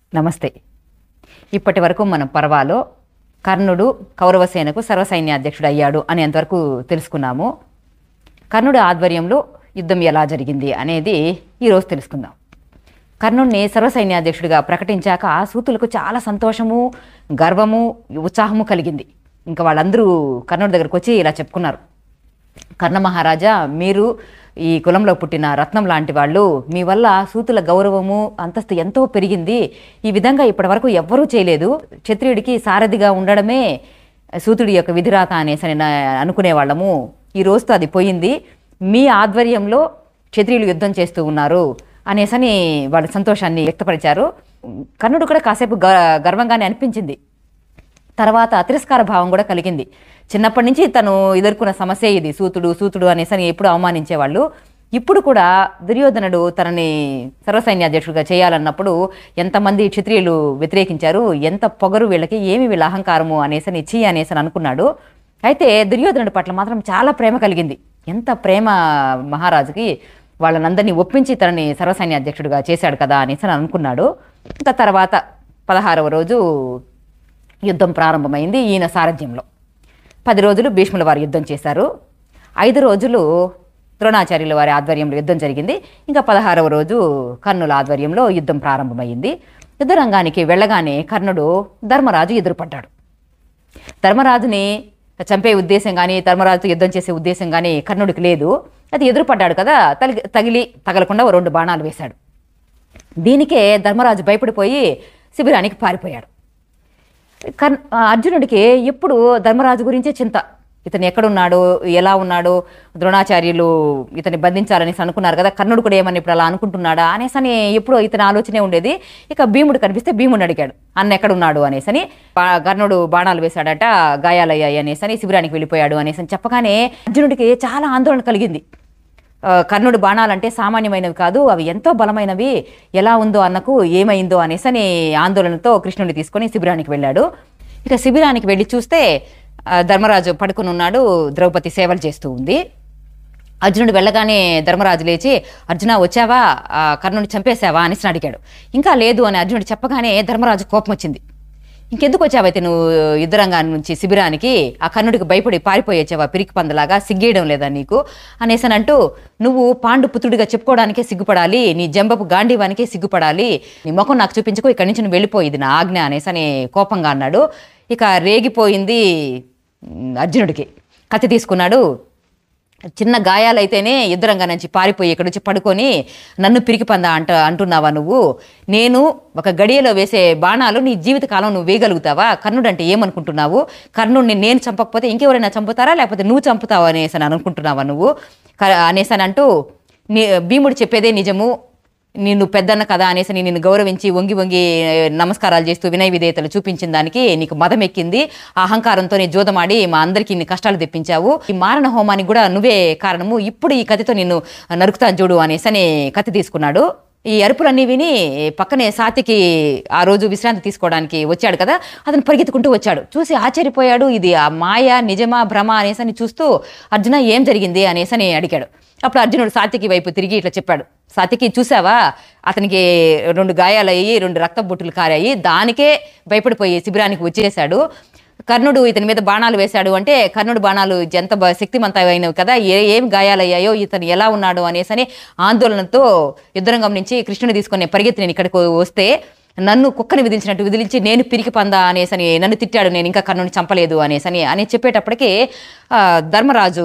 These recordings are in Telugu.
నమస్తే ఇప్పటి వరకు మనం పర్వాలో కర్ణుడు కౌరవసేనకు సర్వసైన్యాధ్యక్షుడు అయ్యాడు అనేంతవరకు తెలుసుకున్నాము కర్ణుడి ఆధ్వర్యంలో యుద్ధం ఎలా జరిగింది అనేది ఈరోజు తెలుసుకుందాం కర్ణుడిని సర్వసైన్యాధ్యక్షుడిగా ప్రకటించాక సూతులకు చాలా సంతోషము గర్వము ఉత్సాహము కలిగింది ఇంకా వాళ్ళందరూ కర్ణుడి దగ్గరకు వచ్చి ఇలా చెప్పుకున్నారు కర్ణ మహారాజా మీరు ఈ కులంలో పుట్టిన రత్నం లాంటి వాళ్ళు మీ వల్ల సూతుల గౌరవము అంతస్తు ఎంతో పెరిగింది ఈ విధంగా ఇప్పటివరకు ఎవ్వరూ చేయలేదు క్షత్రియుడికి సారథిగా ఉండడమే సూతుడి యొక్క విధిరాత అనేసి నేను అనుకునేవాళ్ళము ఈ రోజుతో అది పోయింది మీ ఆధ్వర్యంలో క్షత్రియులు యుద్ధం చేస్తూ ఉన్నారు అనేసని వాళ్ళ సంతోషాన్ని వ్యక్తపరిచారు కర్ణుడు కూడా కాసేపు గ గర్వంగానే అనిపించింది తర్వాత తిరస్కార భావం కూడా కలిగింది చిన్నప్పటి నుంచి తను ఎదుర్కొన్న సమస్య ఇది సూతుడు సూతుడు అనేసి అని ఎప్పుడు అవమానించేవాళ్ళు ఇప్పుడు కూడా దుర్యోధనుడు తనని సర్వసైన్యాధ్యక్షుడిగా చేయాలన్నప్పుడు ఎంతమంది క్షత్రియులు వ్యతిరేకించారు ఎంత పొగరు వీళ్ళకి ఏమి వీళ్ళ అహంకారము అనేసి ఇచ్చి అనేసి అని అనుకున్నాడు అయితే దుర్యోధనుడి పట్ల మాత్రం చాలా ప్రేమ కలిగింది ఎంత ప్రేమ మహారాజుకి వాళ్ళనందరినీ ఒప్పించి తనని సర్వసైన్యాధ్యక్షుడిగా చేశాడు కదా అనేసి అని అనుకున్నాడు ఇంకా తర్వాత పదహారవ రోజు యుద్ధం ప్రారంభమైంది ఈయన సారథ్యంలో పది రోజులు భీష్ముల వారు యుద్ధం చేశారు ఐదు రోజులు ద్రోణాచార్యుల వారి ఆధ్వర్యంలో యుద్ధం జరిగింది ఇంకా పదహారవ రోజు కర్ణుల ఆధ్వర్యంలో యుద్ధం ప్రారంభమైంది యుద్ధరంగానికి వెళ్ళగానే కర్ణుడు ధర్మరాజు ఎదురుపడ్డాడు ధర్మరాజుని చంపే ఉద్దేశం కానీ ధర్మరాజుతో యుద్ధం చేసే ఉద్దేశం కానీ కర్ణుడికి లేదు అది ఎదురుపడ్డాడు కదా తగిలి తగిలి తగలకుండా ఓ రెండు బాణాలు వేశాడు దీనికే ధర్మరాజు భయపడిపోయి శిబిరానికి పారిపోయాడు కర్ అర్జునుడికి ఎప్పుడు ధర్మరాజు గురించే చింత ఇతను ఎక్కడున్నాడు ఎలా ఉన్నాడు ద్రోణాచార్యులు ఇతన్ని బంధించాలని అనుకున్నారు కదా కర్ణుడు కూడా ఏమని ఇప్పుడు అలా అనుకుంటున్నాడా అనేసి అని ఎప్పుడు ఇతని ఆలోచనే ఉండేది ఇక భీముడు కనిపిస్తే భీముడు అడిగాడు అన్న ఎక్కడున్నాడు అనేసని బా- కర్ణుడు బాణాలు వేశాడట గాయాలయ్యాయి అనేసని శిబిరానికి వెళ్ళిపోయాడు అనేసి అని చెప్పగానే అర్జునుడికి చాలా ఆందోళన కలిగింది ఆ, కర్ణుడు బాణాలంటే సామాన్యమైనవి కాదు అవి ఎంతో బలమైనవి ఎలా ఉందో అన్నకు ఏమైందో అనేసని ఆందోళనతో కృష్ణుడిని తీసుకొని శిబిరానికి వెళ్ళాడు ఇక శిబిరానికి వెళ్ళి చూస్తే ఆ, ధర్మరాజు పడుకుని ఉన్నాడు ద్రౌపది సేవలు చేస్తూ ఉంది అర్జునుడు వెళ్ళగానే ధర్మరాజు లేచి అర్జున వచ్చావా ఆ, కర్ణుడిని చంపేశావా అనేసి అడిగాడు ఇంకా లేదు అని అర్జునుడు చెప్పగానే ధర్మరాజు కోపం వచ్చింది ఇంకెందుకు వచ్చావైతే నువ్వు యుద్ధరంగా నుంచి శిబిరానికి ఆ కర్ణుడికి భయపడి పారిపోయి వచ్చావా పిరికి పందలాగా సిగ్గేయడం లేదా నీకు అనేసి అంటూ నువ్వు పాండు పుత్రుడిగా చెప్పుకోవడానికే సిగ్గుపడాలి నీ జంబపు గాంధీవానికే సిగ్గుపడాలి నీ ముఖం నాకు చూపించుకో ఇక్కడి నుంచి నువ్వు వెళ్ళిపోయి ఇది నా ఆజ్ఞ అనేసి అని కోపంగా అన్నాడు ఇక రేగిపోయింది ఉమ్, అర్జునుడికి కత్తి తీసుకున్నాడు చిన్న గాయాలైతేనే యుద్ధరంగా నుంచి పారిపోయి ఇక్కడి నుంచి పడుకొని నన్ను పిరికి పందా అంట అంటున్నావా నువ్వు నేను ఒక గడియలో వేసే బాణాలు నీ జీవితకాలం నువ్వు వేయగలుగుతావా కర్ణుడు అంటే ఏమనుకుంటున్నావు కర్ణుడిని నేను చంపకపోతే ఇంకెవరైనా చంపుతారా లేకపోతే నువ్వు చంపుతావా అనేసి అని అనుకుంటున్నావా నువ్వు క- అనేసి అని అంటూ నీ భీముడు చెప్పేదే నిజము నిన్ను పెద్దన్న కదా అనేసి నేను నిన్ను గౌరవించి వంగి వంగి ఏ, నమస్కారాలు చేస్తూ వినయ విధేయతలు చూపించిన దానికి నీకు మదం ఎక్కింది ఆ అహంకారంతో నీ జోదమాడి మా అందరికీ ఇన్ని కష్టాలు తెప్పించావు ఈ మారణ హోమానికి కూడా నువ్వే కారణము ఇప్పుడు ఈ కత్తితో నిన్ను నరుకుతాను చూడు అనేసి అని కత్తి తీసుకున్నాడు ఈ అరుపులన్నీ విని పక్కనే సాతికి ఆ రోజు విశ్రాంతి తీసుకోవడానికి వచ్చాడు కదా అతను పరిగెత్తుకుంటూ వచ్చాడు చూసి ఆశ్చర్యపోయాడు ఇది ఆ మాయ నిజమా భ్రమ అనేసి అని చూస్తూ అర్జున ఏం జరిగింది అనేసి అని అడిగాడు అప్పుడు అర్జునుడు సాత్యకి వైపు తిరిగి ఇట్లా చెప్పాడు సాత్యకి చూసావా అతనికి రెండు గాయాలయ్యి రెండు రక్త బొట్టులు కారాయి దానికే భయపడిపోయి శిబిరానికి వచ్చేసాడు కర్ణుడు ఇతని మీద బాణాలు వేశాడు అంటే కర్ణుడు బాణాలు ఎంత బ- శక్తివంతమైనవి కదా ఏ ఏం గాయాలయ్యాయో ఇతను ఎలా ఉన్నాడు అనేసని ఆందోళనతో యుద్ధరంగం నుంచి కృష్ణుని తీసుకొని పరిగెత్తి నేను ఇక్కడికి వస్తే నన్ను కుక్కని విధించినట్టు విదిలించి నేను పిరికి పందా అనేసని నన్ను తిట్టాడు నేను ఇంకా కర్ణుని చంపలేదు అనేసని అని చెప్పేటప్పటికి ఆ, ధర్మరాజు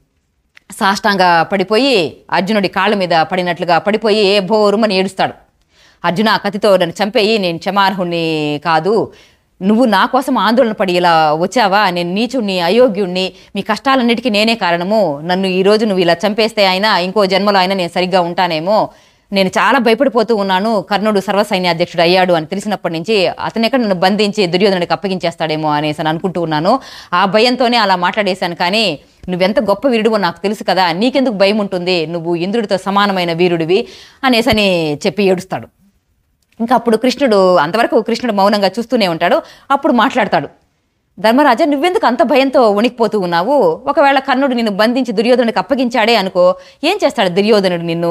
సాష్టాంగ పడిపోయి అర్జునుడి కాళ్ళ మీద పడినట్లుగా పడిపోయి బోరుమని ఏడుస్తాడు అర్జున ఆ కత్తితో నన్ను చంపేయి నేను క్షమార్హుణ్ణి కాదు నువ్వు నా కోసం ఆందోళన పడి ఇలా వచ్చావా నేను నీచుణ్ణి అయోగ్యుణ్ణి మీ కష్టాలన్నిటికీ నేనే కారణము నన్ను ఈ రోజు నువ్వు ఇలా చంపేస్తే అయినా ఇంకో జన్మలో అయినా నేను సరిగ్గా ఉంటానేమో నేను చాలా భయపడిపోతూ ఉన్నాను కర్ణుడు సర్వసైన్యాధ్యక్షుడు అయ్యాడు అని తెలిసినప్పటి నుంచి అతను ఎక్కడ నన్ను బంధించి దుర్యోధనుడికి అప్పగించేస్తాడేమో అనేసి అని అనుకుంటూ ఉన్నాను ఆ భయంతోనే అలా మాట్లాడేశాను కానీ నువ్వెంత గొప్ప వీరుడివో నాకు తెలుసు కదా నీకెందుకు భయం ఉంటుంది నువ్వు ఇంద్రుడితో సమానమైన వీరుడివి అనేసని చెప్పి ఏడుస్తాడు ఇంకా అప్పుడు కృష్ణుడు అంతవరకు కృష్ణుడు మౌనంగా చూస్తూనే ఉంటాడు అప్పుడు మాట్లాడతాడు ధర్మరాజా నువ్వెందుకు అంత భయంతో వణికిపోతూ ఉన్నావు ఒకవేళ కర్ణుడు నిన్ను బంధించి దుర్యోధనుడికి అప్పగించాడే అనుకో ఏం చేస్తాడు దుర్యోధనుడు నిన్ను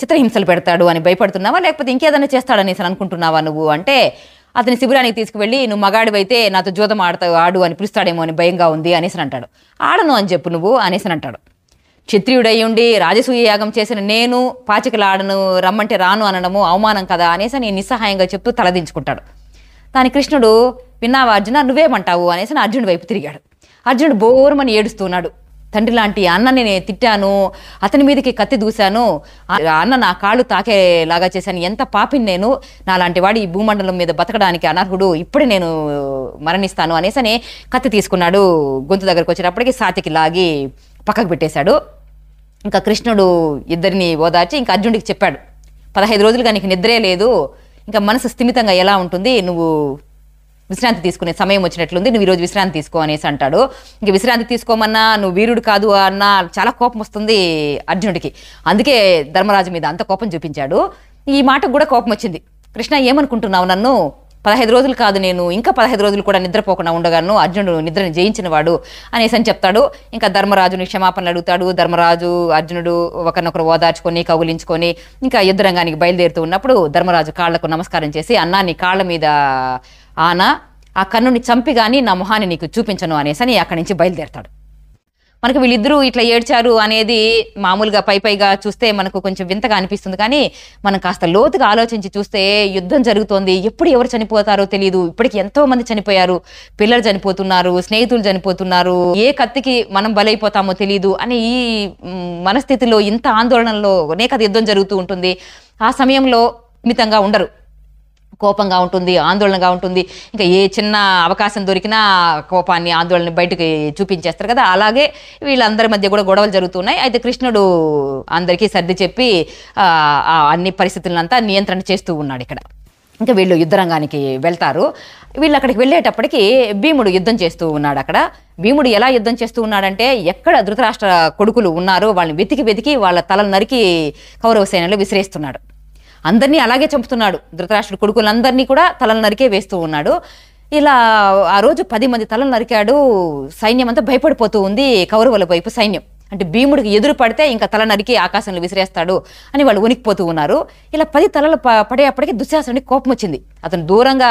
చిత్రహింసలు పెడతాడు అని భయపడుతున్నావా లేకపోతే ఇంకేదైనా చేస్తాడనేసి అనుకుంటున్నావా నువ్వు అంటే అతని శిబిరానికి తీసుకువెళ్ళి నువ్వు మగాడివైతే నాతో జూదం ఆడతావు ఆడు అని పిలుస్తాడేమో అని భయంగా ఉంది అనేసి అంటాడు ఆడను అని చెప్పు నువ్వు అనేసి అంటాడు క్షత్రియుడై ఉండి రాజసూయ యాగం చేసిన నేను పాచికలాడను రమ్మంటే రాను అనడము అవమానం కదా అనేసి నేను నిస్సహాయంగా చెప్తూ తలదించుకుంటాడు దాని కృష్ణుడు విన్నావా అర్జున నువ్వేమంటావు అనేసి నా అర్జునుడి వైపు తిరిగాడు అర్జునుడు బోరమని ఏడుస్తున్నాడు తండ్రి లాంటి అన్నని నేను తిట్టాను అతని మీదకి కత్తి దూశాను ఆ అన్న నా కాళ్ళు తాకేలాగా చేశాను ఎంత పాపిని నేను నాలాంటి వాడు ఈ భూమండలం మీద బతకడానికి అనర్హుడు ఇప్పుడే నేను మరణిస్తాను అనేసని కత్తి తీసుకున్నాడు గొంతు దగ్గరకు వచ్చేటప్పటికి సాతికి లాగి పక్కకు పెట్టేశాడు ఇంకా కృష్ణుడు ఇద్దరిని ఓదార్చి ఇంకా అర్జునుడికి చెప్పాడు పదహైదు రోజులుగా నీకు నిద్రే లేదు ఇంకా మనసు స్థిమితంగా ఎలా ఉంటుంది నువ్వు విశ్రాంతి తీసుకునే సమయం వచ్చినట్లుంది నువ్వు ఈరోజు విశ్రాంతి తీసుకో అనేసి అంటాడు ఇంక విశ్రాంతి తీసుకోమన్నా నువ్వు వీరుడు కాదు అన్న చాలా కోపం వస్తుంది అర్జునుడికి అందుకే ధర్మరాజు మీద అంత కోపం చూపించాడు ఈ మాటకు కూడా కోపం వచ్చింది కృష్ణ ఏమనుకుంటున్నావు నన్ను పదహైదు రోజులు కాదు నేను ఇంకా పదహైదు రోజులు కూడా నిద్రపోకుండా ఉండగాను అర్జునుడు నిద్రని జయించిన వాడు అనేసి అని చెప్తాడు ఇంకా ధర్మరాజుని క్షమాపణలు అడుగుతాడు ధర్మరాజు అర్జునుడు ఒకరినొకరు ఓదార్చుకొని కౌగులించుకొని ఇంకా యుద్ధ రంగానికి బయలుదేరుతూ ఉన్నప్పుడు ధర్మరాజు కాళ్లకు నమస్కారం చేసి అన్నా నీ కాళ్ళ మీద ఆన ఆ కన్నుని చంపి గాని నా మొహాన్ని నీకు చూపించను అనేసి అని అక్కడి నుంచి బయలుదేరతాడు మనకు వీళ్ళిద్దరూ ఇట్లా ఏడ్చారు అనేది మామూలుగా పై పైగా చూస్తే మనకు కొంచెం వింతగా అనిపిస్తుంది కానీ మనం కాస్త లోతుగా ఆలోచించి చూస్తే యుద్ధం జరుగుతోంది ఎప్పుడు ఎవరు చనిపోతారో తెలియదు ఇప్పటికి ఎంతో మంది చనిపోయారు పిల్లలు చనిపోతున్నారు స్నేహితులు చనిపోతున్నారు ఏ కత్తికి మనం బలైపోతామో తెలియదు అని ఈ మ్, మనస్థితిలో ఇంత ఆందోళనలో అనేక యుద్ధం జరుగుతూ ఉంటుంది ఆ సమయంలో మితంగా ఉండరు కోపంగా ఉంటుంది ఆందోళనగా ఉంటుంది ఇంకా ఏ చిన్న అవకాశం దొరికినా కోపాన్ని ఆందోళన బయటకి చూపించేస్తారు కదా అలాగే వీళ్ళందరి మధ్య కూడా గొడవలు జరుగుతున్నాయి అయితే కృష్ణుడు అందరికీ సర్ది చెప్పి ఆ, ఆ అన్ని పరిస్థితులంతా నియంత్రణ చేస్తూ ఉన్నాడు ఇక్కడ ఇంకా వీళ్ళు యుద్ధరంగానికి వెళ్తారు వీళ్ళు అక్కడికి వెళ్ళేటప్పటికి భీముడు యుద్ధం చేస్తూ ఉన్నాడు అక్కడ భీముడు ఎలా యుద్ధం చేస్తూ ఉన్నాడంటే ఎక్కడ ధృతరాష్ట్ర కొడుకులు ఉన్నారో వాళ్ళని వెతికి వెతికి వాళ్ళ తలలు నరికి కౌరవ సేనలో విసిరేస్తున్నాడు అందరినీ అలాగే చంపుతున్నాడు ధృతరాష్ట్రుడు కొడుకులందరినీ కూడా తలలు నరికే వేస్తూ ఉన్నాడు ఇలా ఆ రోజు పది మంది తలలు నరికాడు సైన్యం అంతా భయపడిపోతూ ఉంది కౌరవుల వైపు సైన్యం అంటే భీముడికి ఎదురు పడితే ఇంకా తల నరికి ఆకాశంలో విసిరేస్తాడు అని వాళ్ళు ఉనికిపోతూ ఉన్నారు ఇలా పది తలలు ప- పడేటప్పటికి దుశ్శాసనుడికి కోపం వచ్చింది అతను దూరంగా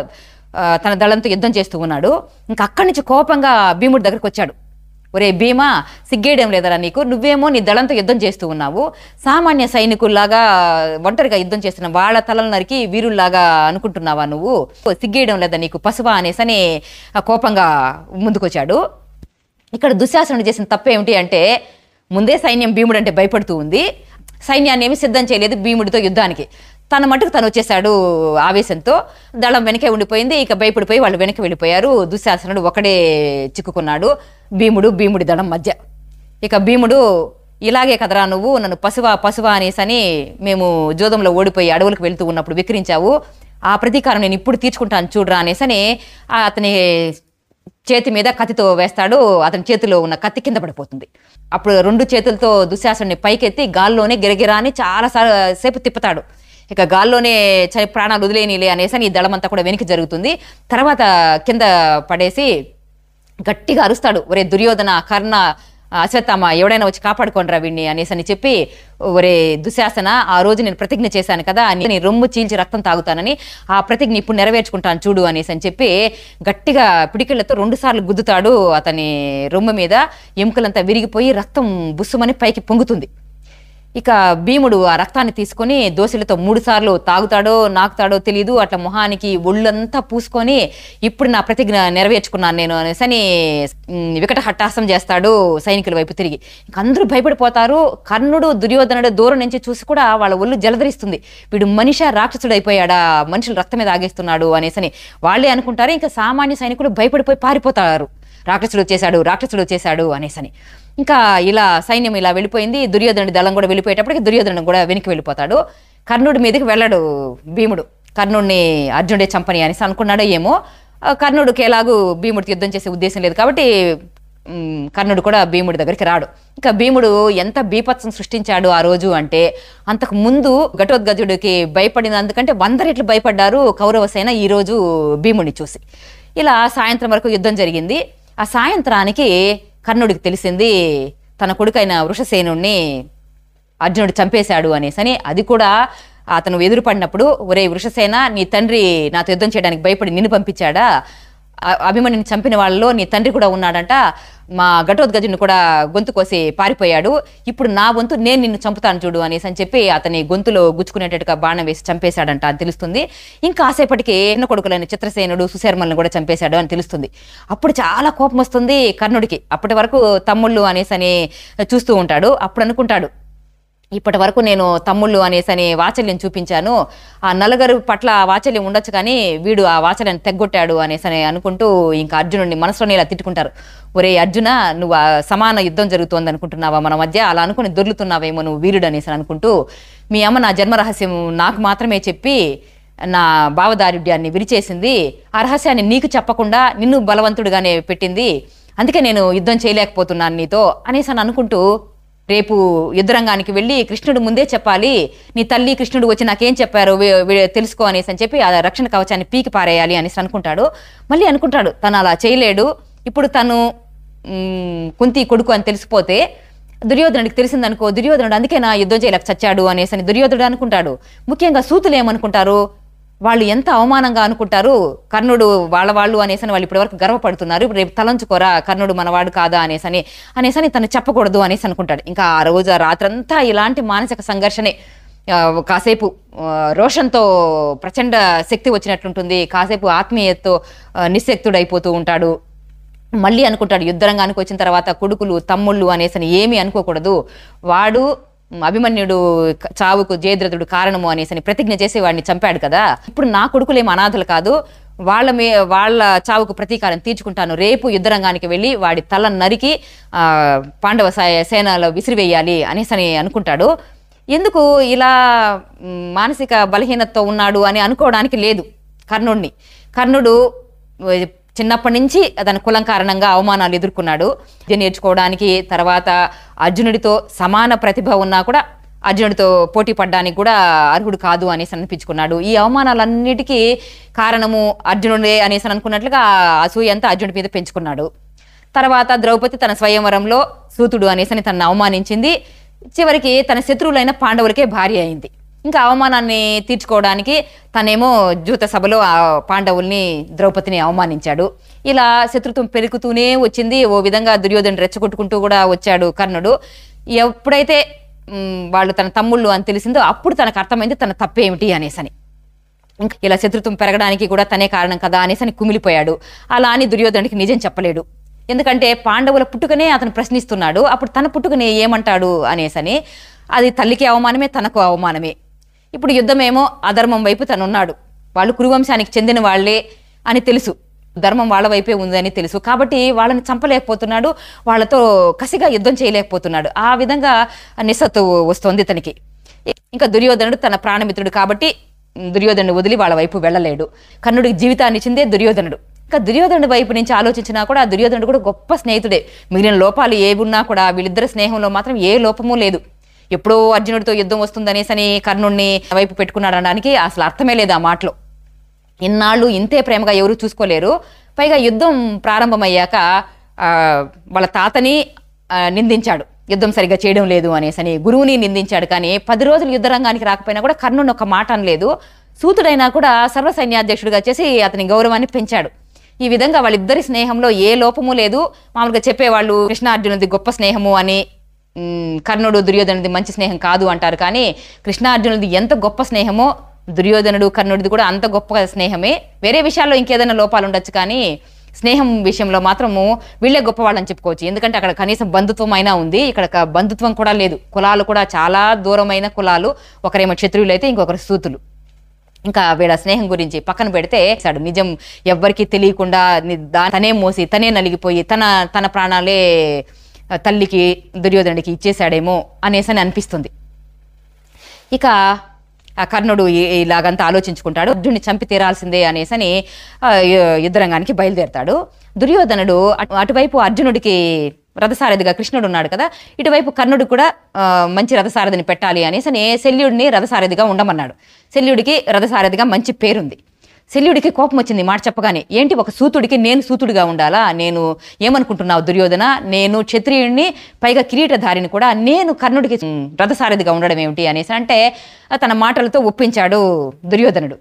ఆ, తన దళంతో యుద్ధం చేస్తూ ఉన్నాడు ఇంకా అక్కడి నుంచి కోపంగా భీముడి దగ్గరికి వచ్చాడు ఒరే భీమా సిగ్గేయడం లేదరా నీకు నువ్వేమో నీ దళంతో యుద్ధం చేస్తూ ఉన్నావు సామాన్య సైనికుల్లాగా ఒంటరిగా యుద్ధం చేస్తున్న వాళ్ళ తలలు నరికి వీరుల్లాగా అనుకుంటున్నావా నువ్వు సిగ్గేయడం లేదా నీకు పసువా అనేసని ఆ కోపంగా ముందుకొచ్చాడు ఇక్కడ దుశ్శాసనుడు చేసిన తప్పు ఏమిటి అంటే ముందే సైన్యం భీముడు అంటే భయపడుతూ ఉంది సైన్యాన్ని ఏమి సిద్ధం చేయలేదు భీముడితో యుద్ధానికి తన మటుకు తను వచ్చేసాడు ఆవేశంతో దళం వెనకే ఉండిపోయింది ఇక భయపడిపోయి వాళ్ళు వెనక్కి వెళ్ళిపోయారు దుశ్శాసనుడు ఒకడే చిక్కుకున్నాడు భీముడు భీముడి దళం మధ్య ఇక భీముడు ఇలాగే కదరా నువ్వు నన్ను పశువా పశువా అనేసని మేము జోదంలో ఓడిపోయి అడవులకు వెళ్తూ ఉన్నప్పుడు విక్రించావు ఆ ప్రతీకారం నేను ఇప్పుడు తీర్చుకుంటాను చూడరా అనేసని ఆ అతని చేతి మీద కత్తితో వేస్తాడు అతని చేతిలో ఉన్న కత్తి కింద పడిపోతుంది అప్పుడు రెండు చేతులతో దుశ్శాసనుని పైకెత్తి గాల్లోనే గిరగిరా అని చాలా సా- సేపు తిప్పుతాడు ఇక గాల్లోనే చని ప్రాణాలు వదిలేనిలే అనేసి ఈ దళమంతా కూడా వెనక్కి జరుగుతుంది తర్వాత కింద పడేసి గట్టిగా అరుస్తాడు ఒరే దుర్యోధన కర్ణ అశ్వత్థామ ఎవడైనా వచ్చి కాపాడుకోండిరా వీడిని అనేసి అని చెప్పి ఒరే దుశ్శాసన ఆ రోజు నేను ప్రతిజ్ఞ చేశాను కదా అని నీ రొమ్ము చీల్చి రక్తం తాగుతానని ఆ ప్రతిజ్ఞ ఇప్పుడు నెరవేర్చుకుంటాను చూడు అనేసి అని చెప్పి గట్టిగా పిడికిళ్లతో రెండు సార్లు గుద్దుతాడు అతని రొమ్ము మీద ఎముకలంతా విరిగిపోయి రక్తం బుస్సుమని పైకి పొంగుతుంది ఇక భీముడు ఆ రక్తాన్ని తీసుకొని దోశలతో మూడు సార్లు తాగుతాడో నాకుతాడో తెలియదు అట్లా మొహానికి ఒళ్ళంతా పూసుకొని ఇప్పుడు నా ప్రతిజ్ఞ నెరవేర్చుకున్నాను నేను అనేసి అని ఉమ్, వికట హట్టాసం చేస్తాడు సైనికుల వైపు తిరిగి ఇంక అందరూ భయపడిపోతారు కర్ణుడు దుర్యోధనుడు దూరం నుంచి చూసి కూడా వాళ్ళ ఒళ్ళు జలధరిస్తుంది వీడు మనిషి రాక్షసుడు అయిపోయాడా మనుషులు రక్తం మీద ఆగేస్తున్నాడు అనేసని వాళ్ళే అనుకుంటారు ఇంకా సామాన్య సైనికులు భయపడిపోయి పారిపోతారు రాక్షసుడు వచ్చేసాడు రాక్షసుడు వచ్చేసాడు అనేసని ఇంకా ఇలా సైన్యం ఇలా వెళ్ళిపోయింది దుర్యోధనుడి దళం కూడా వెళ్ళిపోయేటప్పటికి దుర్యోధనుడు కూడా వెనక్కి వెళ్ళిపోతాడు కర్ణుడి మీదకి వెళ్ళాడు భీముడు కర్ణుడిని అర్జునుడే చంపని అనేసి అనుకున్నాడో ఏమో ఆ కర్ణుడికి ఎలాగూ భీముడికి యుద్ధం చేసే ఉద్దేశం లేదు కాబట్టి ఉమ్, కర్ణుడు కూడా భీముడి దగ్గరికి రాడు ఇంకా భీముడు ఎంత బీపత్సం సృష్టించాడు ఆ రోజు అంటే అంతకు ముందు ఘటోద్గజుడికి భయపడినందుకంటే వంద రెట్లు భయపడ్డారు కౌరవ సేన ఈ రోజు భీముడిని చూసి ఇలా సాయంత్రం వరకు యుద్ధం జరిగింది ఆ సాయంత్రానికి కర్ణుడికి తెలిసింది తన కొడుకైన వృషసేనుణ్ణి అర్జునుడు చంపేశాడు అనేసని అది కూడా అతను ఎదురుపడినప్పుడు ఒరే వృషసేన నీ తండ్రి నాతో యుద్ధం చేయడానికి భయపడి నిన్ను పంపించాడా అ- అభిమన్యుని చంపిన వాళ్ళలో నీ తండ్రి కూడా ఉన్నాడంట మా ఘటోద్గజుని కూడా గొంతు కోసి పారిపోయాడు ఇప్పుడు నా వంతు నేను నిన్ను చంపుతాను చూడు అనేసి అని చెప్పి అతని గొంతులో గుచ్చుకునేటట్టుగా బాణం వేసి చంపేశాడంట అని తెలుస్తుంది ఇంకా కాసేపటికి చిన్న కొడుకులైన చిత్రసేనుడు సుశర్మలను కూడా చంపేశాడు అని తెలుస్తుంది అప్పుడు చాలా కోపం వస్తుంది కర్ణుడికి అప్పటి వరకు తమ్ముళ్ళు అనేసి అని చూస్తూ ఉంటాడు అప్పుడు అనుకుంటాడు ఇప్పటి వరకు నేను తమ్ముళ్ళు అనేసని వాచల్యం చూపించాను ఆ నలుగురు పట్ల ఆ వాచల్యం ఉండొచ్చు కానీ వీడు ఆ వాచల్యం తెగ్గొట్టాడు అనేసని అనుకుంటూ ఇంకా అర్జునుడిని మనసులోనే ఇలా తిట్టుకుంటారు ఒరే అర్జున నువ్వు ఆ సమాన యుద్ధం జరుగుతోంది అనుకుంటున్నావా మన మధ్య అలా అనుకుని దొర్లుతున్నావేమో నువ్వు వీరుడు అనేసి అనుకుంటూ మీ అమ్మ నా జన్మ రహస్యం నాకు మాత్రమే చెప్పి నా భావదారుడ్యాన్ని విరిచేసింది ఆ రహస్యాన్ని నీకు చెప్పకుండా నిన్ను బలవంతుడిగానే పెట్టింది అందుకే నేను యుద్ధం చేయలేకపోతున్నాను నీతో అనేసి అని అనుకుంటూ రేపు యుద్ధరంగానికి వెళ్ళి కృష్ణుడు ముందే చెప్పాలి నీ తల్లి కృష్ణుడు వచ్చి నాకేం చెప్పారు వీ- వీ- తెలుసుకో అనేసి అని చెప్పి ఆ రక్షణ కవచాన్ని పీకి పారేయాలి అనేసి అనుకుంటాడు మళ్ళీ అనుకుంటాడు తను అలా చేయలేడు ఇప్పుడు తను మ్, కుంతి కొడుకు అని తెలిసిపోతే దుర్యోధనుడికి తెలిసిందనుకో దుర్యోధనుడు అందుకే నా యుద్ధం చేయలేక చచ్చాడు అనేసి అని దుర్యోధనుడు అనుకుంటాడు ముఖ్యంగా సూతులు ఏమనుకుంటారు వాళ్ళు ఎంత అవమానంగా అనుకుంటారు కర్ణుడు వాళ్ళ వాళ్ళు అనేసని వాళ్ళు ఇప్పటివరకు గర్వపడుతున్నారు ఇప్పుడు రేపు తలంచుకోరా కర్ణుడు మనవాడు కాదా అనేసని అనేసని తను చెప్పకూడదు అనేసి అనుకుంటాడు ఇంకా ఆ రోజు ఆ రాత్రంతా ఇలాంటి మానసిక సంఘర్షణే ఆ, కాసేపు ఆ, రోషంతో ప్రచండ శక్తి వచ్చినట్లుంటుంది కాసేపు ఆత్మీయతతో ఆ, నిస్శక్తుడైపోతూ ఉంటాడు మళ్ళీ అనుకుంటాడు యుద్ధరంగానికి వచ్చిన తర్వాత కొడుకులు తమ్ముళ్ళు అనేసని ఏమీ అనుకోకూడదు వాడు మ్, అభిమన్యుడు క- చావుకు జయద్రథుడు కారణము అనేసని ప్రతిజ్ఞ చేసి వాడిని చంపాడు కదా ఇప్పుడు నా కొడుకులు ఏం అనాథలు కాదు వాళ్ళ మీ వాళ్ళ చావుకు ప్రతీకారం తీర్చుకుంటాను రేపు యుద్ధరంగానికి వెళ్ళి వాడి తల నరికి ఆ, పాండవ సా- సేనలో విసిరివేయాలి అనేసని అనుకుంటాడు ఎందుకు ఇలా మ్, మానసిక బలహీనతతో ఉన్నాడు అని అనుకోవడానికి లేదు కర్ణుడిని కర్ణుడు వ- చిన్నప్పటి నుంచి తన కులం కారణంగా అవమానాలు ఎదుర్కొన్నాడు విద్య నేర్చుకోవడానికి తర్వాత అర్జునుడితో సమాన ప్రతిభ ఉన్నా కూడా అర్జునుడితో పోటీ పడడానికి కూడా అర్హుడు కాదు అనేసి అనిపించుకున్నాడు ఈ అవమానాలన్నిటికీ కారణము అర్జునుడే అనేసి అనుకున్నట్లుగా ఆ అసూయ అంతా అర్జునుడి మీద పెంచుకున్నాడు తర్వాత ద్రౌపది తన స్వయంవరంలో సూతుడు అనేసని తనను అవమానించింది చివరికి తన శత్రువులైన పాండవులకే భార్య అయింది ఇంకా అవమానాన్ని తీర్చుకోవడానికి తనేమో జూత సభలో ఆ పాండవుల్ని ద్రౌపదిని అవమానించాడు ఇలా శత్రుత్వం పెరుగుతూనే వచ్చింది ఓ విధంగా దుర్యోధను రెచ్చగొట్టుకుంటూ కూడా వచ్చాడు కర్ణుడు ఎప్పుడైతే మ్, వాళ్ళు తన తమ్ముళ్ళు అని తెలిసిందో అప్పుడు తనకు అర్థమైంది తన తప్పేమిటి అనేసని ఇంకా ఇలా శత్రుత్వం పెరగడానికి కూడా తనే కారణం కదా అనేసి అని కుమిలిపోయాడు అలా అని దుర్యోధనుడికి నిజం చెప్పలేడు ఎందుకంటే పాండవుల పుట్టుకనే అతను ప్రశ్నిస్తున్నాడు అప్పుడు తన పుట్టుకనే ఏమంటాడు అనేసని అది తల్లికి అవమానమే తనకు అవమానమే ఇప్పుడు యుద్ధమేమో అధర్మం వైపు తను ఉన్నాడు వాళ్ళు కురువంశానికి చెందిన వాళ్ళే అని తెలుసు ధర్మం వాళ్ళ వైపే ఉందని తెలుసు కాబట్టి వాళ్ళని చంపలేకపోతున్నాడు వాళ్ళతో కసిగా యుద్ధం చేయలేకపోతున్నాడు ఆ విధంగా నిస్సత్తు వస్తోంది ఇతనికి ఇంకా దుర్యోధనుడు తన ప్రాణమిత్రుడు కాబట్టి దుర్యోధనుడు వదిలి వాళ్ళ వైపు వెళ్ళలేడు కర్ణుడికి జీవితాన్ని ఇచ్చిందే దుర్యోధనుడు ఇంకా దుర్యోధనుడి వైపు నుంచి ఆలోచించినా కూడా ఆ దుర్యోధనుడు కూడా గొప్ప స్నేహితుడే మిగిలిన లోపాలు ఏవి ఉన్నా కూడా వీళ్ళిద్దరి స్నేహంలో మాత్రం ఏ లోపము లేదు ఎప్పుడో అర్జునుడితో యుద్ధం వస్తుందనేసని కర్ణుడిని వైపు పెట్టుకున్నాడు అనడానికి అసలు అర్థమే లేదు ఆ మాటలో ఇన్నాళ్ళు ఇంతే ప్రేమగా ఎవరు చూసుకోలేరు పైగా యుద్ధం ప్రారంభమయ్యాక ఆ, వాళ్ళ తాతని ఆ, నిందించాడు యుద్ధం సరిగ్గా చేయడం లేదు అనేసని గురువుని నిందించాడు కానీ పది రోజులు యుద్ధ రంగానికి రాకపోయినా కూడా కర్ణుని ఒక మాట అనలేదు సూతుడైనా కూడా సర్వ సైన్యాధ్యక్షుడిగా చేసి అతని గౌరవాన్ని పెంచాడు ఈ విధంగా వాళ్ళిద్దరి స్నేహంలో ఏ లోపము లేదు మామూలుగా చెప్పేవాళ్ళు కృష్ణార్జునుది గొప్ప స్నేహము అని మ్, కర్ణుడు దుర్యోధనుడి మంచి స్నేహం కాదు అంటారు కానీ కృష్ణార్జునుడిది ఎంత గొప్ప స్నేహమో దుర్యోధనుడు కర్ణుడిది కూడా అంత గొప్ప స్నేహమే వేరే విషయాల్లో ఇంకేదైనా లోపాలు ఉండొచ్చు కానీ స్నేహం విషయంలో మాత్రము వీళ్ళే గొప్పవాళ్ళని చెప్పుకోవచ్చు ఎందుకంటే అక్కడ కనీసం బంధుత్వం అయినా ఉంది ఇక్కడ క- బంధుత్వం కూడా లేదు కులాలు కూడా చాలా దూరమైన కులాలు ఒకరేమో క్షత్రియులు అయితే ఇంకొకరు సూతులు ఇంకా వీళ్ళ స్నేహం గురించి పక్కన పెడితే చాడు నిజం ఎవ్వరికీ తెలియకుండా ని- దా- తనే మోసి తనే నలిగిపోయి తన తన ప్రాణాలే ఆ, తల్లికి దుర్యోధనుడికి ఇచ్చేశాడేమో అనేసని అనిపిస్తుంది ఇక ఆ కర్ణుడు ఈ- ఇలాగంతా ఆలోచించుకుంటాడు అర్జునుడిని చంపి తీరాల్సిందే అనేసని ఆ, యు- యుద్ధరంగానికి బయలుదేరతాడు దుర్యోధనుడు అటు- అటువైపు అర్జునుడికి రథసారథిగా కృష్ణుడు ఉన్నాడు కదా ఇటువైపు కర్ణుడు కూడా ఆ, మంచి రథసారథిని పెట్టాలి అనేసని శల్యుడిని రథసారథిగా ఉండమన్నాడు శల్యుడికి రథసారథిగా మంచి పేరుంది శల్యుడికి కోపం వచ్చింది ఈ మాట చెప్పగానే ఏంటి ఒక సూతుడికి నేను సూతుడిగా ఉండాలా నేను ఏమనుకుంటున్నావు దుర్యోధన నేను క్షత్రియుడిని పైగా కిరీటధారిని కూడా నేను కర్ణుడికి ఉమ్, రథసారథిగా ఉండడం ఏమిటి అనేసి అంటే తన మాటలతో ఒప్పించాడు దుర్యోధనుడు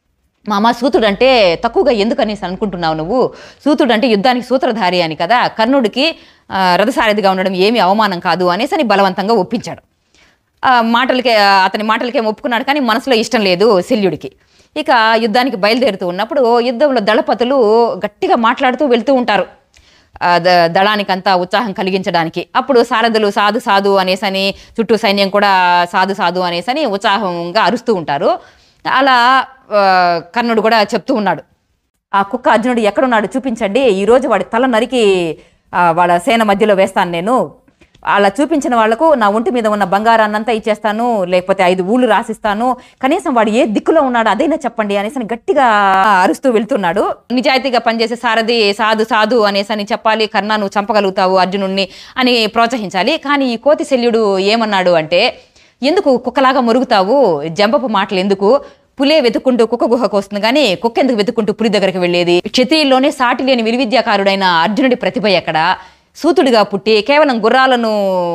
మామ సూతుడు అంటే తక్కువగా ఎందుకు అనేసి అనుకుంటున్నావు నువ్వు సూతుడు అంటే యుద్ధానికి సూత్రధారి అని కదా కర్ణుడికి ఆ, రథసారథిగా ఉండడం ఏమీ అవమానం కాదు అనేసి అని బలవంతంగా ఒప్పించాడు ఆ, మాటలకే ఆ, అతని మాటలకేం ఒప్పుకున్నాడు కానీ మనసులో ఇష్టం లేదు శల్యుడికి ఇక యుద్ధానికి బయలుదేరుతూ ఉన్నప్పుడు యుద్ధంలో దళపతులు గట్టిగా మాట్లాడుతూ వెళ్తూ ఉంటారు ఆ, ద- దళానికంతా ఉత్సాహం కలిగించడానికి అప్పుడు సారథులు సాధు సాధు అనేసని చుట్టూ సైన్యం కూడా సాధు సాధు అనేసని ఉత్సాహంగా అరుస్తూ ఉంటారు అలా ఆ, కర్ణుడు కూడా చెప్తూ ఉన్నాడు ఆ కుక్క అర్జునుడు ఎక్కడున్నాడు చూపించండి ఈరోజు వాడి తల నరికి ఆ, వాళ్ళ సేన మధ్యలో వేస్తాను నేను అలా చూపించిన వాళ్లకు నా ఒంటి మీద ఉన్న బంగారాన్నంతా ఇచ్చేస్తాను లేకపోతే ఐదు ఊళ్ళు రాసిస్తాను కనీసం వాడు ఏ దిక్కులో ఉన్నాడు అదైనా చెప్పండి అనేసి అని గట్టిగా అరుస్తూ వెళ్తున్నాడు నిజాయితీగా పనిచేసే సారథి సాధు సాధు అనేసి అని చెప్పాలి కర్ణ నువ్వు చంపగలుగుతావు అర్జునుడిని అని ప్రోత్సహించాలి కానీ ఈ కోతి శల్యుడు ఏమన్నాడు అంటే ఎందుకు కుక్కలాగా మురుగుతావు జంపపు మాటలు ఎందుకు పులే వెతుక్కుంటూ కుక్క గుహకు వస్తుంది కానీ కుక్క ఎందుకు వెతుక్కుంటూ పులి దగ్గరికి వెళ్ళేది క్షత్రియుల్లోనే సాటి లేని విలువిద్యాకారుడైన అర్జునుడి ప్రతిభ ఎక్కడ సూతుడిగా పుట్టి కేవలం గుర్రాలను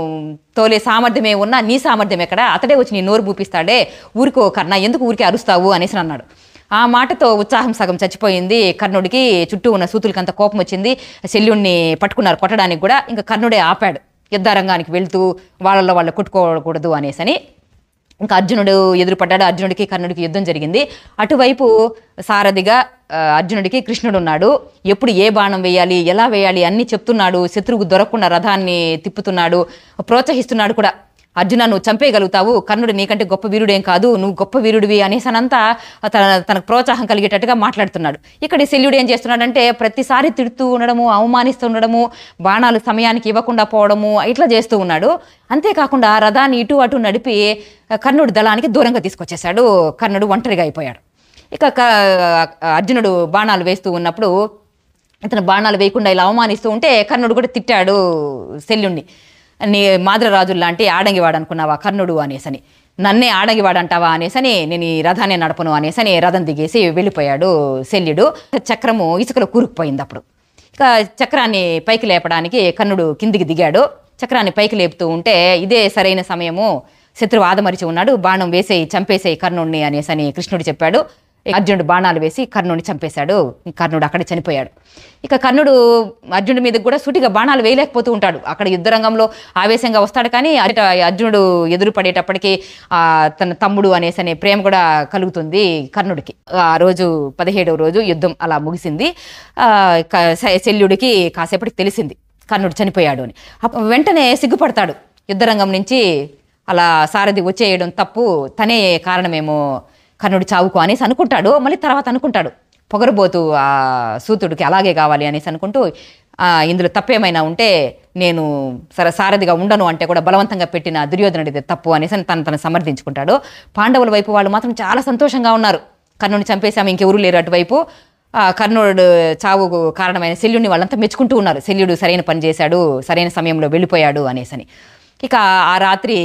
తోలే సామర్థ్యమే ఉన్నా నీ సామర్థ్యం ఎక్కడ అతడే వచ్చి నీ నోరు పూపిస్తాడే ఊరికో కర్ణ ఎందుకు ఊరికి అరుస్తావు అనేసి అన్నాడు ఆ మాటతో ఉత్సాహం సగం చచ్చిపోయింది కర్ణుడికి చుట్టూ ఉన్న సూతులకంత కోపం వచ్చింది శల్యుణ్ణి పట్టుకున్నారు కొట్టడానికి కూడా ఇంకా కర్ణుడే ఆపాడు యుద్ధరంగానికి వెళ్తూ వాళ్ళలో వాళ్ళు కొట్టుకోకూడదు అనేసని ఇంకా అర్జునుడు ఎదురుపడ్డాడు అర్జునుడికి కర్ణుడికి యుద్ధం జరిగింది అటువైపు సారథిగా ఆ, అర్జునుడికి కృష్ణుడు ఉన్నాడు ఎప్పుడు ఏ బాణం వేయాలి ఎలా వేయాలి అన్నీ చెప్తున్నాడు శత్రువుకు దొరకకుండా రథాన్ని తిప్పుతున్నాడు ప్రోత్సహిస్తున్నాడు కూడా అర్జున నువ్వు చంపేయగలుగుతావు కర్ణుడు నీకంటే గొప్ప వీరుడేం కాదు నువ్వు గొప్ప వీరుడివి అనేసనంతా తన తనకు ప్రోత్సాహం కలిగేటట్టుగా మాట్లాడుతున్నాడు ఇక్కడ ఈ శల్యుడు ఏం చేస్తున్నాడంటే ప్రతిసారి తిడుతూ ఉండడము అవమానిస్తూ ఉండడము బాణాలు సమయానికి ఇవ్వకుండా పోవడము ఇట్లా చేస్తూ ఉన్నాడు అంతేకాకుండా రథాన్ని ఇటు అటు నడిపి కర్ణుడి దళానికి దూరంగా తీసుకొచ్చేశాడు కర్ణుడు ఒంటరిగా అయిపోయాడు ఇక క- అర్జునుడు బాణాలు వేస్తూ ఉన్నప్పుడు ఇతను బాణాలు వేయకుండా ఇలా అవమానిస్తూ ఉంటే కర్ణుడు కూడా తిట్టాడు శల్యుణ్ణి నీ మాద్రరాజులు లాంటి ఆడంగివాడు అనుకున్నావా కర్ణుడు అనేసని నన్నే ఆడంగివాడు అంటావా అనేసని నేను ఈ రథాన్ని నడపను అనేసని రథం దిగేసి వెళ్ళిపోయాడు శల్యుడు చక్రము ఇసుకలో కూరుకుపోయింది అప్పుడు ఇక చక్రాన్ని పైకి లేపడానికి కర్ణుడు కిందికి దిగాడు చక్రాన్ని పైకి లేపుతూ ఉంటే ఇదే సరైన సమయము శత్రువు ఆదమరిచి ఉన్నాడు బాణం వేసేయి చంపేసేయి కర్ణుడిని అనేసని కృష్ణుడు చెప్పాడు అర్జునుడు బాణాలు వేసి కర్ణుడిని చంపేశాడు కర్ణుడు అక్కడే చనిపోయాడు ఇక కర్ణుడు అర్జునుడి మీద కూడా సూటిగా బాణాలు వేయలేకపోతూ ఉంటాడు అక్కడ యుద్ధరంగంలో ఆవేశంగా వస్తాడు కానీ అట అర్జునుడు ఎదురు పడేటప్పటికి ఆ తన తమ్ముడు అనేసి అనే ప్రేమ కూడా కలుగుతుంది కర్ణుడికి ఆ రోజు పదిహేడవ రోజు యుద్ధం అలా ముగిసింది ఆ, క- శ- శల్యుడికి కాసేపటికి తెలిసింది కర్ణుడు చనిపోయాడు అని అప్పుడు వెంటనే సిగ్గుపడతాడు యుద్ధరంగం నుంచి అలా సారథి వచ్చేయడం తప్పు తనే కారణమేమో కర్ణుడి చావుకు అనేసి అనుకుంటాడు మళ్ళీ తర్వాత అనుకుంటాడు పొగరబోతు ఆ సూతుడికి అలాగే కావాలి అనేసి అనుకుంటూ ఆ, ఇందులో తప్పేమైనా ఉంటే నేను సర సారథిగా ఉండను అంటే కూడా బలవంతంగా పెట్టిన దుర్యోధనుడిది తప్పు అనేసి అని తను తను సమర్థించుకుంటాడు పాండవుల వైపు వాళ్ళు మాత్రం చాలా సంతోషంగా ఉన్నారు కర్ణుని చంపేశాము ఇంకెవరూ లేరు అటువైపు ఆ, కర్ణుడు చావుకు కారణమైన శల్యుడిని వాళ్ళంతా మెచ్చుకుంటూ ఉన్నారు శల్యుడు సరైన పని చేశాడు సరైన సమయంలో వెళ్ళిపోయాడు అనేసని ఇక ఆ రాత్రి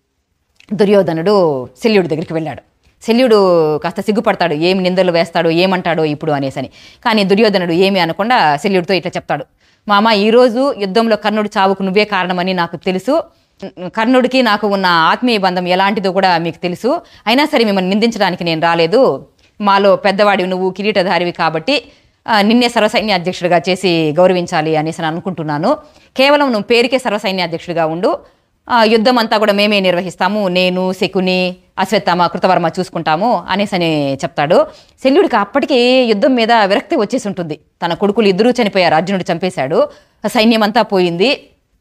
దుర్యోధనుడు శల్యుడి దగ్గరికి వెళ్ళాడు శల్యుడు కాస్త సిగ్గుపడతాడు ఏమి నిందలు వేస్తాడో ఏమంటాడో ఇప్పుడు అనేసని కానీ దుర్యోధనుడు ఏమి అనకుండా శల్యుడితో ఇట్లా చెప్తాడు మామ ఈరోజు యుద్ధంలో కర్ణుడు చావుకు నువ్వే కారణమని నాకు తెలుసు కర్ణుడికి నాకు ఉన్న ఆత్మీయ బంధం ఎలాంటిదో కూడా మీకు తెలుసు అయినా సరే మిమ్మల్ని నిందించడానికి నేను రాలేదు మాలో పెద్దవాడివి నువ్వు కిరీటధారివి కాబట్టి ఆ, నిన్నే సర్వసైన్య అధ్యక్షుడిగా చేసి గౌరవించాలి అనేసి నేను అనుకుంటున్నాను కేవలం నువ్వు పేరుకే సర్వసైన్య అధ్యక్షుడిగా ఉండు ఆ, యుద్ధం అంతా కూడా మేమే నిర్వహిస్తాము నేను శకుని అశ్వత్థామ కృతవర్మ చూసుకుంటాము అనేసి అని చెప్తాడు శల్యుడికి అప్పటికి యుద్ధం మీద విరక్తి వచ్చేసి ఉంటుంది తన కొడుకులు ఇద్దరూ చనిపోయారు అర్జునుడు చంపేశాడు ఆ సైన్యం అంతా పోయింది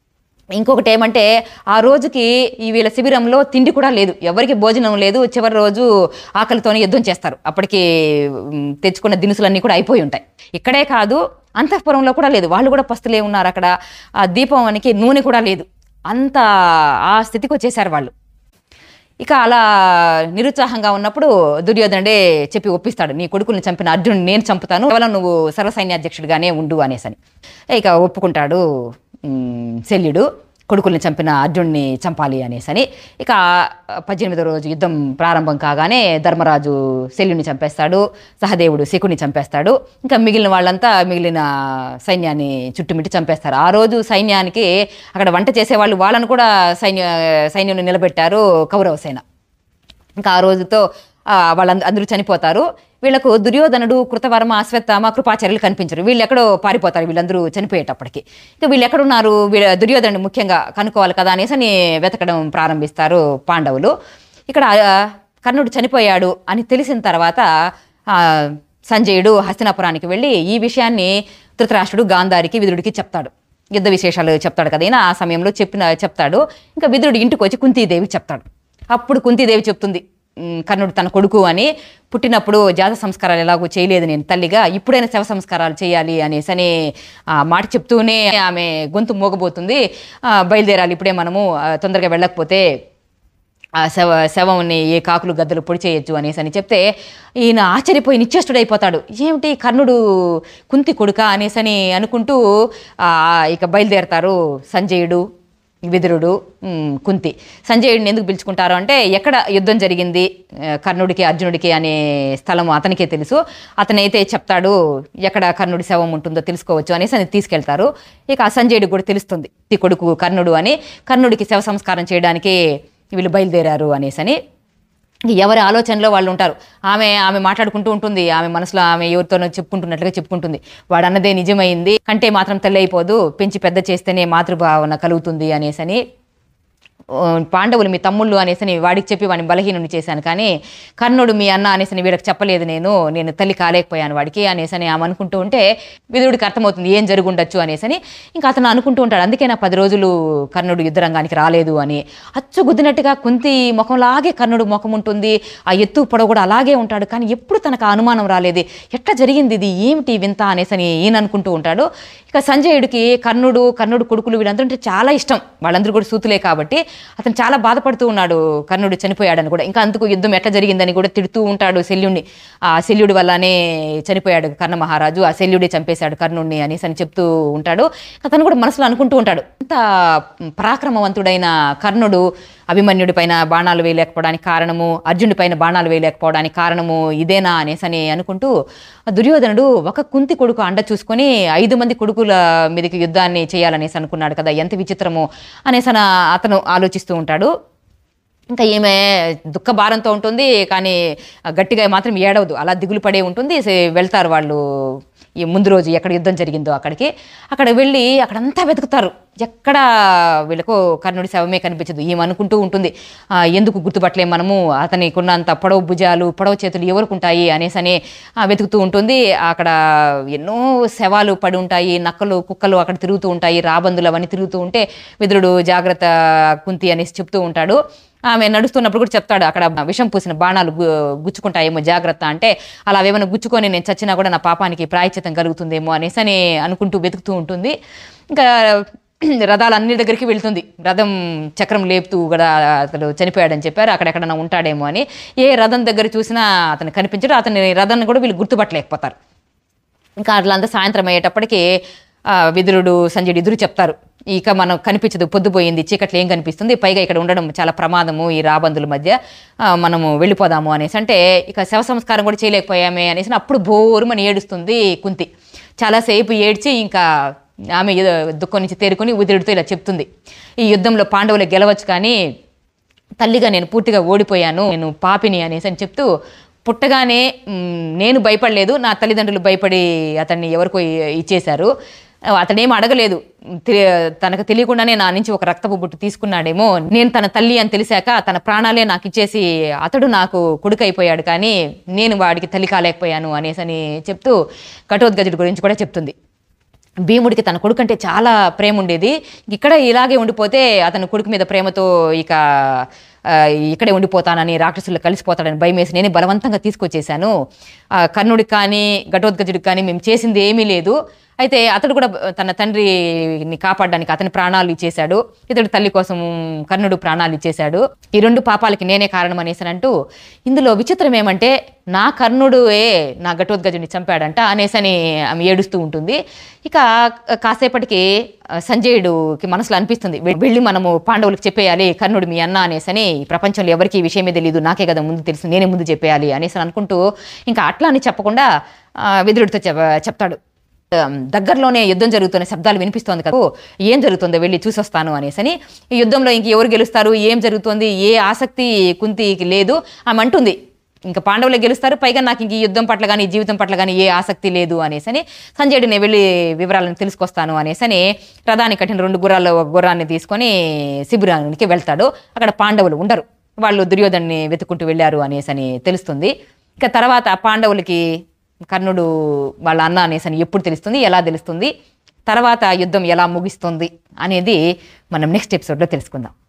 ఇంకొకటి ఏమంటే ఆ రోజుకి ఈ వీళ్ళ శిబిరంలో తిండి కూడా లేదు ఎవరికి భోజనం లేదు చివరి రోజు ఆకలితోనే యుద్ధం చేస్తారు అప్పటికి ఉమ్, తెచ్చుకున్న దినుసులన్నీ కూడా అయిపోయి ఉంటాయి ఇక్కడే కాదు అంతఃపురంలో కూడా లేదు వాళ్ళు కూడా పస్తులే ఉన్నారు అక్కడ ఆ దీపానికి నూనె కూడా లేదు అంత ఆ స్థితికి వచ్చేసారు వాళ్ళు ఇక అలా నిరుత్సాహంగా ఉన్నప్పుడు దుర్యోధనుడే చెప్పి ఒప్పిస్తాడు నీ కొడుకుల్ని చంపిన అర్జునుడిని నేను చంపుతాను కేవలం నువ్వు సర్వసైన్యాధ్యక్షుడిగానే ఉండు అనేసని ఇక ఒప్పుకుంటాడు ఉమ్, శల్యుడు కొడుకుల్ని చంపిన అర్జున్ని చంపాలి అనేసి అని ఇక పద్దెనిమిదో రోజు యుద్ధం ప్రారంభం కాగానే ధర్మరాజు శల్యుని చంపేస్తాడు సహదేవుడు శకుని చంపేస్తాడు ఇంకా మిగిలిన వాళ్ళంతా మిగిలిన సైన్యాన్ని చుట్టుమిట్టి చంపేస్తారు ఆ రోజు సైన్యానికి అక్కడ వంట చేసేవాళ్ళు వాళ్ళను కూడా సైన్య సైన్యం నిలబెట్టారు కౌరవ సేన ఇంకా ఆ రోజుతో ఆ, వాళ్ళంద అందరూ చనిపోతారు వీళ్ళకు దుర్యోధనుడు కృతవర్మ అశ్వత్థామ కృపాచార్యులు కనిపించరు వీళ్ళు ఎక్కడో పారిపోతారు వీళ్ళందరూ చనిపోయేటప్పటికి ఇక వీళ్ళు ఎక్కడున్నారు వీళ్ళ దుర్యోధనుడు ముఖ్యంగా కనుక్కోవాలి కదా అనేసి అని వెతకడం ప్రారంభిస్తారు పాండవులు ఇక్కడ ఆ, కర్ణుడు చనిపోయాడు అని తెలిసిన తర్వాత ఆ, సంజయుడు హస్తినాపురానికి వెళ్ళి ఈ విషయాన్ని ధృతరాష్ట్రుడు గాంధారికి విదురుడికి చెప్తాడు యుద్ధ విశేషాలు చెప్తాడు కదా ఈయన ఆ సమయంలో చెప్పిన చెప్తాడు ఇంకా విదురుడు ఇంటికి వచ్చి కుంతీదేవి చెప్తాడు అప్పుడు కుంతీదేవి చెప్తుంది "ఉమ్, కర్ణుడు తన కొడుకు అని పుట్టినప్పుడు జాత సంస్కారాలు ఎలాగో చేయలేదు నేను తల్లిగా ఇప్పుడైనా శవ సంస్కారాలు చేయాలి అనేసి అని ఆ మాట చెప్తూనే ఆమె గొంతు మోగబోతుంది "ఆ, బయలుదేరాలి ఇప్పుడే మనము ఆ, తొందరగా వెళ్ళకపోతే ఆ శవ శవంని ఏ కాకులు గద్దలు పొడి చేయొచ్చు అనేసి అని చెప్తే ఈయన ఆశ్చర్యపోయి నిశ్చేష్టుడైపోతాడు ఏమిటి కర్ణుడు కుంతి కొడుక అనేసి అని అనుకుంటూ ఆ, ఇక బయలుదేరతారు సంజయుడు విదురుడు ఉమ్, కుంతి సంజయుడిని ఎందుకు పిలుచుకుంటారు అంటే ఎక్కడ యుద్ధం జరిగింది ఆ, కర్ణుడికి అర్జునుడికి అనే స్థలం అతనికే తెలుసు అతనైతే చెప్తాడు ఎక్కడ కర్ణుడి శవం ఉంటుందో తెలుసుకోవచ్చు అనేసి అని తీసుకెళ్తారు ఇక ఆ సంజయుడికి కూడా తెలుస్తుంది ఈ కొడుకు కర్ణుడు అని కర్ణుడికి శవ సంస్కారం చేయడానికి వీళ్ళు బయలుదేరారు అనేసి అని ఎవరి ఆలోచనలో వాళ్ళు ఉంటారు ఆమె ఆమె మాట్లాడుకుంటూ ఉంటుంది ఆమె మనసులో ఆమె ఎవరితోనో చెప్పుకుంటున్నట్లుగా చెప్పుకుంటుంది వాడు అన్నదే నిజమైంది కంటే మాత్రం తల్లి అయిపోదు పెంచి పెద్ద చేస్తేనే మాతృభావన కలుగుతుంది అనేసని ఓ, పాండవులు మీ తమ్ముళ్ళు అనేసి వాడికి చెప్పి వాడిని బలహీనుని చేశాను కానీ కర్ణుడు మీ అన్న అనేసి వీళ్ళకి చెప్పలేదు నేను నేను తల్లి కాలేకపోయాను వాడికి అనేసని ఆమె అనుకుంటూ ఉంటే విదురుడికి అర్థమవుతుంది ఏం జరుగుండొచ్చు అనేసని ఇంకా అతను అనుకుంటూ ఉంటాడు అందుకే నా పది రోజులు కర్ణుడు యుద్ధరంగానికి రాలేదు అని అచ్చు గుద్దినట్టుగా కుంతి ముఖంలాగే కర్ణుడు ముఖం ఉంటుంది ఆ ఎత్తు పొడవు కూడా అలాగే ఉంటాడు కానీ ఎప్పుడు తనకు ఆ అనుమానం రాలేదు ఎట్లా జరిగింది ఇది ఏమిటి ఈ వింత అనేసని ఈయన అనుకుంటూ ఉంటాడు ఇక సంజయుడికి కర్ణుడు కర్ణుడు కొడుకులు వీళ్ళందరూ అంటే చాలా ఇష్టం వాళ్ళందరూ కూడా సూతులే కాబట్టి అతను చాలా బాధపడుతూ ఉన్నాడు కర్ణుడు చనిపోయాడని కూడా ఇంకా అందుకు యుద్ధం ఎట్లా జరిగిందని కూడా తిడుతూ ఉంటాడు శల్యుణ్ణి ఆ శల్యుడి వల్లనే చనిపోయాడు కర్ణ మహారాజు ఆ శల్యుడే చంపేశాడు కర్ణుడిని అనేసి అని చెప్తూ ఉంటాడు అతను కూడా మనసులో అనుకుంటూ ఉంటాడు అంత పరాక్రమవంతుడైన కర్ణుడు అభిమన్యుడి పైన బాణాలు వేయలేకపోవడానికి కారణము అర్జునుడి పైన బాణాలు వేయలేకపోవడానికి కారణము ఇదేనా అనేసి అని అనుకుంటూ దుర్యోధనుడు ఒక కుంతి కొడుకు అండ చూసుకొని ఐదు మంది కొడుకుల మీదకి యుద్ధాన్ని చేయాలనేసి అనుకున్నాడు కదా ఎంత విచిత్రము అనేసి అన- అతను ఆలోచిస్తూ ఉంటాడు ఇంకా ఈమె దుఃఖ భారంతో ఉంటుంది కానీ గట్టిగా మాత్రం ఏడవదు అలా దిగులు పడే ఉంటుంది సే- వెళ్తారు వాళ్ళు ఈ ముందు రోజు ఎక్కడ యుద్ధం జరిగిందో అక్కడికి అక్కడ వెళ్ళి అక్కడంతా వెతుకుతారు ఎక్కడ వీళ్ళకు కర్ణుడి శవమే కనిపించదు ఈమె అనుకుంటూ ఉంటుంది "ఆ, ఎందుకు గుర్తుపట్టలేం మనము అతనికి ఉన్నంత పొడవు భుజాలు పొడవు చేతులు ఎవరికి ఉంటాయి అనేసి అని ఆ, వెతుకుతూ ఉంటుంది అక్కడ ఎన్నో శవాలు పడి ఉంటాయి నక్కలు కుక్కలు అక్కడ తిరుగుతూ ఉంటాయి రాబందులు అవన్నీ తిరుగుతూ ఉంటే విదురుడు జాగ్రత్త కుంతి అనేసి చెప్తూ ఉంటాడు ఆమె నడుస్తున్నప్పుడు కూడా చెప్తాడు అక్కడ విషం పూసిన బాణాలు గు- గుచ్చుకుంటాయేమో జాగ్రత్త అంటే అలా ఏమైనా గుచ్చుకొని నేను చచ్చినా కూడా నా పాపానికి ప్రాయచితం కలుగుతుందేమో అనేసి అని అనుకుంటూ వెతుకుతూ ఉంటుంది ఇంకా రథాలు అన్ని దగ్గరికి వెళ్తుంది రథం చక్రం లేపుతూ కూడా అతడు చనిపోయాడని చెప్పారు అక్కడెక్కడన్నా ఉంటాడేమో అని ఏ రథం దగ్గర చూసినా అతను కనిపించడు అతని రథాన్ని కూడా వీళ్ళు గుర్తుపట్టలేకపోతారు ఇంకా అట్లంతా సాయంత్రం అయ్యేటప్పటికి ఆ, విదురుడు సంజయుడు ఇద్దరు చెప్తారు ఇక మనం కనిపించదు పొద్దుపోయింది చీకట్లో ఏం కనిపిస్తుంది పైగా ఇక్కడ ఉండడం చాలా ప్రమాదము ఈ రాబందుల మధ్య ఆ, మనము వెళ్ళిపోదాము అనేసి అంటే ఇక శవ సంస్కారం కూడా చేయలేకపోయామే అనేసి అప్పుడు బోరుమని ఏడుస్తుంది కుంతి చాలాసేపు ఏడ్చి ఇంకా ఆమె ఏదో దుఃఖం నుంచి తేరుకొని ఉదిరుడితో ఇలా చెప్తుంది ఈ యుద్ధంలో పాండవులు గెలవచ్చు కానీ తల్లిగా నేను పూర్తిగా ఓడిపోయాను నేను పాపిని అనేసి అని చెప్తూ పుట్టగానే మ్, నేను భయపడలేదు నా తల్లిదండ్రులు భయపడి అతన్ని ఎవరికో ఇ- ఇచ్చేశారు అతడేం అడగలేదు తె- తనకు తెలియకుండానే నా నుంచి ఒక రక్తపు బుట్టు తీసుకున్నాడేమో నేను తన తల్లి అని తెలిసాక తన ప్రాణాలే నాకు ఇచ్చేసి అతడు నాకు కొడుకు అయిపోయాడు కానీ నేను వాడికి తల్లి కాలేకపోయాను అనేసి అని చెప్తూ ఘటోద్గజుడి గురించి కూడా చెప్తుంది భీముడికి తన కొడుకు అంటే చాలా ప్రేమ ఉండేది ఇక్కడ ఇలాగే ఉండిపోతే అతని కొడుకు మీద ప్రేమతో ఇక ఆ, ఇక్కడే ఉండిపోతానని రాక్షసులు కలిసిపోతాడని భయం వేసి నేనే బలవంతంగా తీసుకొచ్చేసాను ఆ, కర్ణుడికి కానీ ఘటోత్కచుడికి కానీ మేము చేసింది ఏమీ లేదు అయితే అతడు కూడా తన తండ్రిని కాపాడడానికి అతని ప్రాణాలు ఇచ్చేశాడు ఇతడు తల్లి కోసం కర్ణుడు ప్రాణాలు ఇచ్చేశాడు ఈ రెండు పాపాలకి నేనే కారణం అనేసనంటూ ఇందులో విచిత్రం ఏమంటే నా కర్ణుడే నా ఘటోద్గజుని చంపాడంట అనేసని ఆమె ఏడుస్తూ ఉంటుంది ఇక కాసేపటికి ఆ, సంజయుడుకి మనసులో అనిపిస్తుంది "వె- వెళ్ళి మనము పాండవులకు చెప్పేయాలి కర్ణుడు మీ అన్న అనేసని ఈ ప్రపంచంలో ఎవరికి ఈ విషయమే తెలియదు నాకే కదా ముందు తెలుసు నేనే ముందు చెప్పేయాలి అనేసి అనుకుంటూ ఇంకా అట్లా అని చెప్పకుండా ఆ, విదురుడితో చెప్- చెప్తాడు "ఆమ్, దగ్గరలోనే యుద్ధం జరుగుతున్న శబ్దాలు వినిపిస్తోంది కదా "ఓ, ఏం జరుగుతుందో వెళ్ళి చూసొస్తాను అనేసని ఈ యుద్ధంలో ఇంక ఎవరు గెలుస్తారు ఏం జరుగుతోంది ఏ ఆసక్తి కుంతికి లేదు ఆమె అంటుంది ఇంకా పాండవులే గెలుస్తారు పైగా నాకు ఇంక ఈ యుద్ధం పట్ల కానీ ఈ జీవితం పట్ల కానీ ఏ ఆసక్తి లేదు అనేసని సంజయుడు నేను వెళ్ళి వివరాలను తెలుసుకొస్తాను అనేసని రథాన్ని కట్టిన రెండు గుర్రాలు ఒక గుర్రాన్ని తీసుకొని శిబిరానికి వెళ్తాడు అక్కడ పాండవులు ఉండరు వాళ్ళు దుర్యోధన్ని వెతుక్కుంటూ వెళ్ళారు అనేసని తెలుస్తుంది ఇక తర్వాత పాండవులకి కర్ణుడు వాళ్ళ అన్న అనేసని ఎప్పుడు తెలుస్తుంది ఎలా తెలుస్తుంది తర్వాత యుద్ధం ఎలా ముగిస్తుంది అనేది మనం నెక్స్ట్ ఎపిసోడ్లో తెలుసుకుందాం